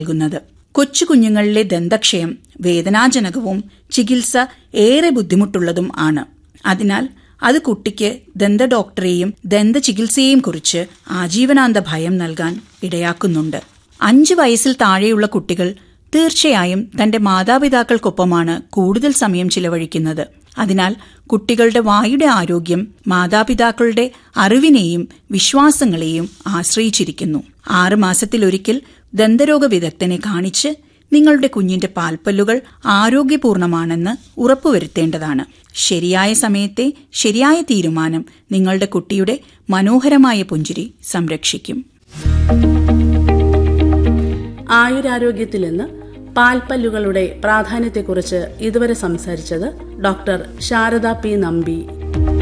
നൽകുന്നത് കൊച്ചു കുഞ്ഞുങ്ങളിലെ ദന്തക്ഷയം വേദനാജനകവും ചികിത്സ ഏറെ ബുദ്ധിമുട്ടുള്ളതും ആണ് അതിനാൽ അത് കുട്ടിക്ക് ദന്ത ഡോക്ടറെയും ദന്ത ചികിത്സയെയും കുറിച്ച് ആജീവനാന്ത ഭയം നൽകാൻ ഇടയാക്കുന്നുണ്ട് അഞ്ച് വയസ്സിൽ താഴെയുള്ള കുട്ടികൾ തീർച്ചയായും തന്റെ മാതാപിതാക്കൾക്കൊപ്പമാണ് കൂടുതൽ സമയം ചിലവഴിക്കുന്നത് അതിനാൽ കുട്ടികളുടെ വായുടെ ആരോഗ്യം മാതാപിതാക്കളുടെ അറിവിനെയും വിശ്വാസങ്ങളെയും ആശ്രയിച്ചിരിക്കുന്നു ആറ് മാസത്തിലൊരിക്കൽ ദന്തരോഗ വിദഗ്ധനെ കാണിച്ച് നിങ്ങളുടെ കുഞ്ഞിന്റെ പാൽപ്പല്ലുകൾ ആരോഗ്യപൂർണമാണെന്ന് ഉറപ്പുവരുത്തേണ്ടതാണ് ശരിയായ സമയത്തെ ശരിയായ തീരുമാനം നിങ്ങളുടെ കുട്ടിയുടെ മനോഹരമായ പുഞ്ചിരി സംരക്ഷിക്കും ആയുരാരോഗ്യത്തിൽ നിന്ന് പാൽപ്പല്ലുകളുടെ പ്രാധാന്യത്തെക്കുറിച്ച് ഇതുവരെ സംസാരിച്ചത് ഡോക്ടർ ശാരദ പി നമ്പി